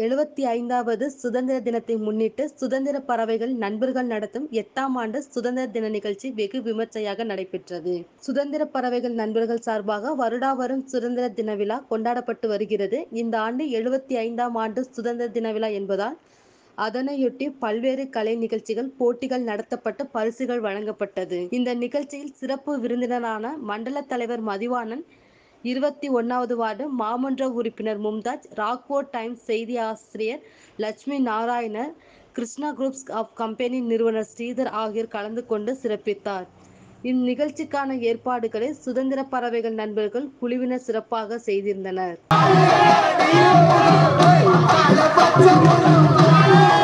எழுபத்தி ஐந்தாவது சுதந்திர தினத்தை முன்னிட்டு சுதந்திர பறவைகள் நண்பர்கள் நடத்தும் எட்டாம் ஆண்டு சுதந்திர தின நிகழ்ச்சி வெகு விமர்சையாக நடைபெற்றது சுதந்திர பறவைகள் நண்பர்கள் சார்பாக வருடா வரும் சுதந்திர தின விழா கொண்டாடப்பட்டு வருகிறது இந்த ஆண்டு எழுபத்தி ஐந்தாம் ஆண்டு சுதந்திர தின விழா என்பதால் அதனையொட்டி பல்வேறு கலை நிகழ்ச்சிகள் போட்டிகள் நடத்தப்பட்டு பரிசுகள் வழங்கப்பட்டது இந்த நிகழ்ச்சியில் சிறப்பு விருந்தினரான மண்டல தலைவர் மதிவாணன் இருபத்தி ஒன்னாவது வார்டு மாமன்ற உறுப்பினர் மும்தாஜ் ராக்போர்ட் டைம்ஸ் செய்தி ஆசிரியர் Lakshmi Narayanar Krishna Groups of Company நிறுவனர் ஸ்ரீதர் ஆகியோர் கலந்து கொண்டு சிறப்பித்தார் இந்நிகழ்ச்சிக்கான ஏற்பாடுகளை சுதந்திர பறவைகள் நண்பர்கள் குழுவினர் சிறப்பாக செய்திருந்தனர்